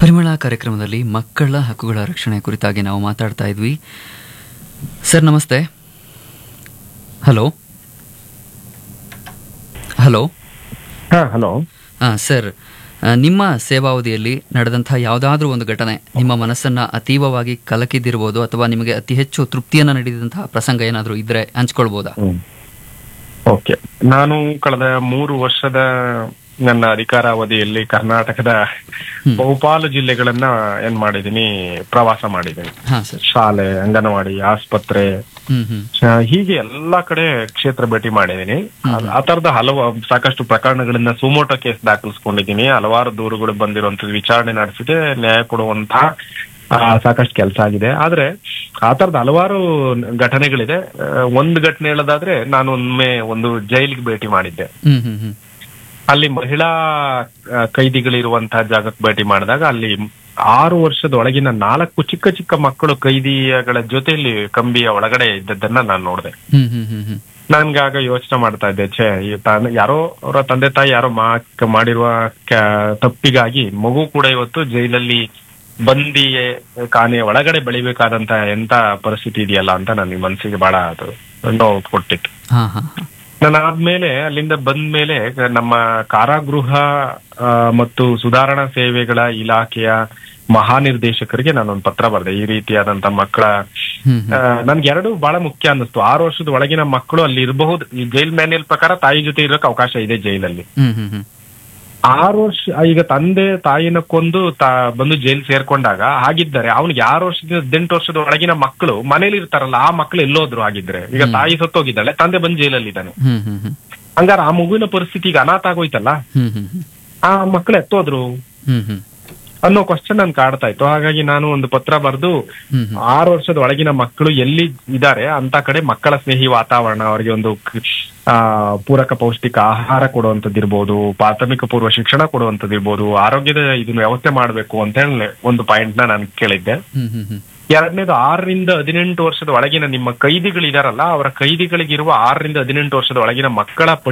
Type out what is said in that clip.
ಪರಿಮಳ ಕಾರ್ಯಕ್ರಮದಲ್ಲಿ ಮಕ್ಕಳ ಹಕ್ಕುಗಳ ರಕ್ಷಣೆ ಕುರಿತಾಗಿ ನಾವು ಮಾತಾಡ್ತಾ ಇದ್ವಿ ಸರ್ ನಮಸ್ತೆ ಹಲೋ ಹಲೋ ಹಾ ಹಲೋ ಹಾಂ ಸರ್ ಆ, ನಿಮ್ಮ ಸೇವಾವಧಿಯಲ್ಲಿ ನಡೆದಂತಹ ಯಾವುದಾದ್ರೂ ಒಂದು ಘಟನೆ ನಿಮ್ಮ ಮನಸ್ಸನ್ನ ಅತೀವವಾಗಿ ಕಲಕಿದ್ದಿರ್ಬೋದು ಅಥವಾ ನಿಮಗೆ ಅತಿ ಹೆಚ್ಚು ತೃಪ್ತಿಯನ್ನು ನೀಡಿದಂತಹ ಪ್ರಸಂಗ ಏನಾದರೂ ಇದ್ರೆ ಹಂಚ್ಕೊಳ್ಬೋದಾ ಓಕೆ ನಾನು ಕಳೆದ ಮೂರು ವರ್ಷದ ನನ್ನ ಅಧಿಕಾರಾವಧಿಯಲ್ಲಿ ಕರ್ನಾಟಕದ ಹ್ಮ್. ಬಹುಪಾಲು ಜಿಲ್ಲೆಗಳನ್ನ ಏನ್ ಮಾಡಿದೀನಿ ಪ್ರವಾಸ ಮಾಡಿದ್ದೀನಿ ಹಾಂ ಸರ್ ಶಾಲೆ ಅಂಗನವಾಡಿ ಆಸ್ಪತ್ರೆ ಹ್ಮ್ ಹ್ಮ್ ಆ, ಹೀಗೆ ಎಲ್ಲಾ ಕಡೆ ಕ್ಷೇತ್ರ ಭೇಟಿ ಮಾಡಿದ್ದೀನಿ ಆ- ಆ ತರದ ಹಲವು ಸಾಕಷ್ಟು ಪ್ರಕರಣಗಳನ್ನ ಸುಮೋಟೋ ಕೇಸ್ ದಾಖಲಿಸ್ಕೊಂಡಿದ್ದೀನಿ ಹಲವಾರು ದೂರುಗಳು ಬಂದಿರುವಂತದ್ದು ವಿಚಾರಣೆ ನಡೆಸಿದೆ ನ್ಯಾಯ ಕೊಡುವಂತಹ ಆ, ಸಾಕಷ್ಟು ಕೆಲಸ ಆಗಿದೆ ಆದ್ರೆ ಆ ತರದ ಹಲವಾರು ಘಟನೆಗಳಿದೆ ಆ, ಒಂದು ಘಟನೆ ಹೇಳೋದಾದ್ರೆ ನಾನು ಒಮ್ಮೆ ಒಂದು ಜೈಲಿಗೆ ಭೇಟಿ ಮಾಡಿದ್ದೆ ಹ್ಮ್ ಹ್ಮ್ ಹ್ಮ್ ಅಲ್ಲಿ ಮಹಿಳಾ ಆ, ಕೈದಿಗಳಿರುವಂತಹ ಜಾಗಕ್ಕೆ ಭೇಟಿ ಮಾಡಿದಾಗ ಅಲ್ಲಿ ಆರು ವರ್ಷದ ಒಳಗಿನ ನಾಲ್ಕು ಚಿಕ್ಕ ಚಿಕ್ಕ ಮಕ್ಕಳು ಕೈದಿಗಳ ಜೊತೆಯಲ್ಲಿ ಕಂಬಿಯ ಒಳಗಡೆ ಇದ್ದದ್ದನ್ನ ನಾನು ನೋಡಿದೆ ಹ್ಮ್ ಹ್ಮ್ ಹ್ಮ್ ಹ್ಮ್ ನನ್ಗೆ ಆಗ ಯೋಚನೆ ಮಾಡ್ತಾ ಇದ್ದೆ ಛೇ ಈ ತಾನು ಯಾರೋ ಅವರ ತಂದೆ ತಾಯಿ ಯಾರೋ ಮಾ ಮಾಡಿರುವ ಕ- ತಪ್ಪಿಗಾಗಿ ಮಗು ಕೂಡ ಇವತ್ತು ಜೈಲಲ್ಲಿ ಬಂದಿ ಕಾನೆಯ ಒಳಗಡೆ ಬೆಳಿಬೇಕಾದಂತ ಎಂತ ಪರಿಸ್ಥಿತಿ ಇದೆಯಲ್ಲ ಅಂತ ನನಗೆ ಮನಸ್ಸಿಗೆ ಬಹಳ ಅದು ನೋವು ಕೊಟ್ಟಿತ್ತು ಹಾಂ ಹಾಂ ಹಾಂ ನಾನು ಆದ್ಮೇಲೆ ಅಲ್ಲಿಂದ ಬಂದ ಮೇಲೆ ನಮ್ಮ ಕಾರಾಗೃಹ ಆ, ಮತ್ತು ಸುಧಾರಣಾ ಸೇವೆಗಳ ಇಲಾಖೆಯ ಮಹಾನಿರ್ದೇಶಕರಿಗೆ ನಾನೊಂದು ಪತ್ರ ಬರೆದೆ ಈ ರೀತಿಯಾದಂತ ಮಕ್ಕಳ ಹ್ಮ್ ಆ, ನನ್ಗೆ ಎರಡು ಬಹಳ ಮುಖ್ಯ ಅನ್ನಿಸ್ತು ಆರು ವರ್ಷದ ಒಳಗಿನ ಮಕ್ಕಳು ಅಲ್ಲಿ ಇರಬಹುದು ಈ ಜೈಲ್ ಮ್ಯಾನ್ಯಲ್ ಪ್ರಕಾರ ತಾಯಿ ಜೊತೆ ಇರೋಕೆ ಅವಕಾಶ ಇದೆ ಜೈಲಲ್ಲಿ ಹ್ಮ್ ಹ್ಮ್ ಹ್ಮ್ ಆರು ವರ್ಷ ಈಗ ತಂದೆ ತಾಯಿನ ಕೊಂದು ತಾ ಬಂದು ಜೈಲ್ ಸೇರ್ಕೊಂಡಾಗ ಹಾಗಿದ್ದರೆ ಅವ್ನಿಗೆ ಆರು ವರ್ಷದಿಂದ ಹದಿನೆಂಟು ವರ್ಷದ ಒಳಗಿನ ಮಕ್ಕಳು ಮನೇಲಿ ಇರ್ತಾರಲ್ಲ ಆ ಮಕ್ಕಳು ಎಲ್ಲೋದ್ರು ಆಗಿದ್ರೆ ಈಗ ತಾಯಿ ಸತ್ತೋಗಿದ್ದಾಳೆ ತಂದೆ ಬಂದು ಜೈಲಲ್ಲಿ ಇದ್ದಾನೆ ಹ್ಮ್ ಹ್ಮ್ ಹ್ಮ್ ಹಂಗಾರೆ ಆ ಮಗುವಿನ ಪರಿಸ್ಥಿತಿ ಈಗ ಅನಾಥ ಆಗೋಯ್ತಲ್ಲ ಹ್ಮ್ ಹ್ಮ್ ಹ್ಮ್ ಆ ಮಕ್ಕಳು ಎತ್ತೋದ್ರು ಹ್ಮ್ ಹ್ಮ್ ಅನ್ನೋ ಕ್ವಶನ್ ನನ್ ಕಾಡ್ತಾ ಇತ್ತು ಹಾಗಾಗಿ ನಾನು ಒಂದು ಪತ್ರ ಬರೆದು ಹ್ಮ್ ಹ್ಮ್ ಆರು ವರ್ಷದ ಒಳಗಿನ ಮಕ್ಕಳು ಎಲ್ಲಿ ಇದ್ದಾರೆ ಅಂತ ಕಡೆ ಮಕ್ಕಳ ಸ್ನೇಹಿ ವಾತಾವರಣ ಅವರಿಗೆ ಒಂದು ಕ- ಆ ಪೂರಕ ಪೌಷ್ಟಿಕ ಆಹಾರ ಕೊಡುವಂತದ್ದಿರ್ಬೋದು ಪ್ರಾಥಮಿಕ ಪೂರ್ವ ಶಿಕ್ಷಣ ಕೊಡುವಂತದ್ದಿರ್ಬೋದು ಆರೋಗ್ಯದ ಇದನ್ನ ವ್ಯವಸ್ಥೆ ಮಾಡಬೇಕು ಅಂತ ಹೇಳಿ ಒಂದು ಪಾಯಿಂಟ್ ನ ನಾನು ಕೇಳಿದ್ದೆ ಹ್ಮ್ ಹ್ಮ್ ಹ್ಮ್ ಎರಡನೇದು ಆರರಿಂದ ಹದಿನೆಂಟು ವರ್ಷದ ಒಳಗಿನ ನಿಮ್ಮ ಕೈದಿಗಳಿದಾರಲ್ಲ ಅವರ ಕೈದಿಗಳಿಗಿರುವ ಆರರಿಂದ ಹದಿನೆಂಟು ವರ್ಷದ ಒಳಗಿನ ಮಕ್ಕಳ